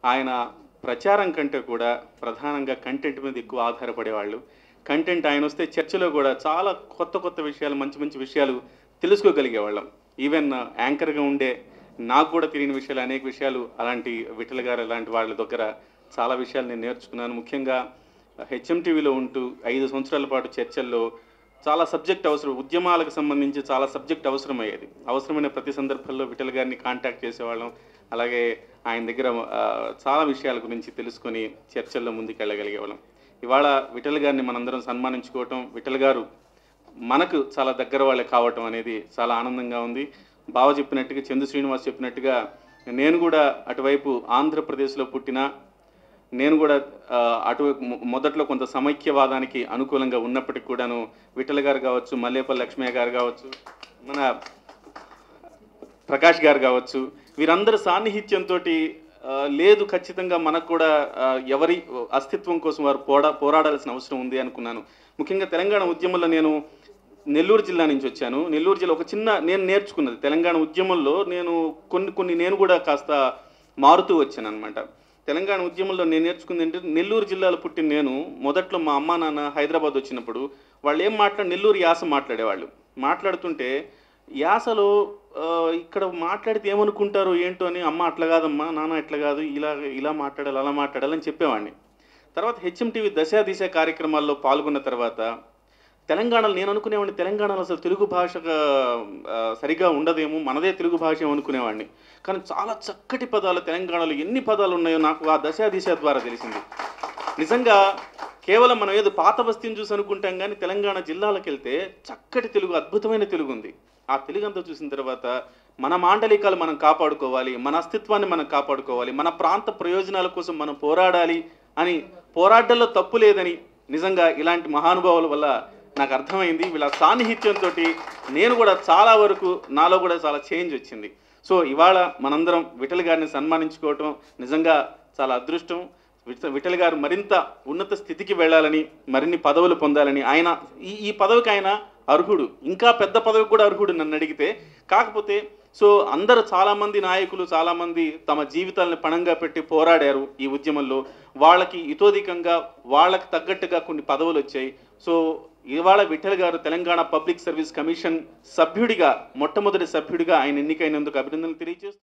ఆయన ప్రచారం కంటే కూడా ప్రధానంగా కంటెంట్ మీద ఎక్కువ ఆధారపడేవాళ్ళు కంటెంట్ ఆయన వస్తే చర్చలో కూడా చాలా కొత్త కొత్త విషయాలు మంచి మంచి విషయాలు తెలుసుకోగలిగేవాళ్ళం ఈవెన్ యాంకర్గా ఉండే నాకు కూడా తెలియని విషయాలు అనేక విషయాలు అలాంటి విఠల గారు అలాంటి వాళ్ళ దగ్గర చాలా విషయాలు నేను నేర్చుకున్నాను ముఖ్యంగా హెచ్ఎంటీవీలో ఉంటూ ఐదు సంవత్సరాల పాటు చర్చల్లో చాలా సబ్జెక్ట్ అవసరం ఉద్యమాలకు సంబంధించి చాలా సబ్జెక్ట్ అవసరమయ్యేది అవసరమైన ప్రతి సందర్భంలో విఠల్ గారిని కాంటాక్ట్ చేసేవాళ్ళం అలాగే ఆయన దగ్గర ఆ, చాలా విషయాల గురించి తెలుసుకొని చర్చల్లో ముందుకు వెళ్ళగలిగేవాళ్ళం ఇవాళ విఠల్ గారిని మనందరం సన్మానించుకోవటం విఠల్ గారు మనకు చాలా దగ్గర వాళ్ళే కావటం అనేది చాలా ఆనందంగా ఉంది బావ చెప్పినట్టుగా చందు శ్రీనివాస్ చెప్పినట్టుగా నేను కూడా అటువైపు ఆంధ్రప్రదేశ్లో పుట్టిన నేను కూడా ఆ, అటువైపు మొ- మొదట్లో కొంత సమైక్యవాదానికి అనుకూలంగా ఉన్నప్పటికీ కూడాను విఠల గారు కావచ్చు మల్లేపల్లి లక్ష్మయ్య గారు కావచ్చు మన ప్రకాష్ గారు కావచ్చు వీరందరి సాన్నిహిత్యంతో లేదు ఖచ్చితంగా మనకు కూడా ఆ, ఎవరి అస్తిత్వం కోసం వారు పోడా పోరాడాల్సిన అవసరం ఉంది అనుకున్నాను ముఖ్యంగా తెలంగాణ ఉద్యమంలో నేను నెల్లూరు జిల్లా నుంచి వచ్చాను నెల్లూరు జిల్లా ఒక చిన్న నేను నేర్చుకున్నది తెలంగాణ ఉద్యమంలో నేను కొన్ని కొన్ని నేను కూడా కాస్త మారుతూ వచ్చాను అనమాట తెలంగాణ ఉద్యమంలో నేను నేర్చుకుంది ఏంటంటే నెల్లూరు జిల్లాలో పుట్టిన నేను మొదట్లో మా అమ్మా నాన్న హైదరాబాద్ వచ్చినప్పుడు వాళ్ళు ఏం మాట్లాడి నెల్లూరు యాస మాట్లాడేవాళ్ళు మాట్లాడుతుంటే యాసలో ఆ, ఇక్కడ మాట్లాడితే ఏమనుకుంటారో ఏంటో అని అమ్మ అట్లా కాదమ్మా నాన్న ఇట్లా కాదు ఇలా ఇలా మాట్లాడాలి అలా మాట్లాడాలని చెప్పేవాడిని తర్వాత హెచ్ఎం టీవీ దశ దిశ కార్యక్రమాల్లో పాల్గొన్న తర్వాత తెలంగాణలో నేను అనుకునేవాడిని తెలంగాణలో అసలు తెలుగు భాషగా ఆ, సరిగా ఉండదేమో మనదే తెలుగు భాష ఏమో అనుకునేవాడిని కానీ చాలా చక్కటి పదాలు తెలంగాణలో ఎన్ని పదాలు ఉన్నాయో నాకు ఆ దశ దిశ ద్వారా తెలిసింది నిజంగా కేవలం మనం ఏదో పాత బస్తీని చూసి అనుకుంటాం కానీ తెలంగాణ జిల్లాలకు వెళ్తే చక్కటి తెలుగు అద్భుతమైన తెలుగు ఉంది ఆ తెలుగు అంతా చూసిన తర్వాత మన మాండలికాలు మనం కాపాడుకోవాలి మన అస్తిత్వాన్ని మనం కాపాడుకోవాలి మన ప్రాంత ప్రయోజనాల కోసం మనం పోరాడాలి అని పోరాటంలో తప్పు లేదని నిజంగా ఇలాంటి మహానుభావుల వల్ల నాకు అర్థమైంది వీళ్ళ సాన్నిహిత్యంతో నేను కూడా చాలా వరకు నాలో కూడా చాలా చేంజ్ వచ్చింది సో ఇవాళ మనందరం విఠల్ గారిని సన్మానించుకోవటం నిజంగా చాలా అదృష్టం విఠ- విఠల్ గారు మరింత ఉన్నత స్థితికి వెళ్ళాలని మరిన్ని పదవులు పొందాలని ఆయన ఈ ఈ పదవికి ఆయన అర్హుడు ఇంకా పెద్ద పదవికి కూడా అర్హుడు నన్ను అడిగితే కాకపోతే సో అందరూ చాలామంది నాయకులు చాలామంది తమ జీవితాలను పణంగా పెట్టి పోరాడారు ఈ ఉద్యమంలో వాళ్ళకి ఇతోధికంగా వాళ్ళకి తగ్గట్టుగా కొన్ని పదవులు వచ్చాయి సో ఇవాళ విఠల్ గారు తెలంగాణ పబ్లిక్ సర్వీస్ కమిషన్ సభ్యుడిగా మొట్టమొదటి సభ్యుడిగా ఆయన ఎన్నికైనందుకు అభినందనలు తెలియజేస్తూ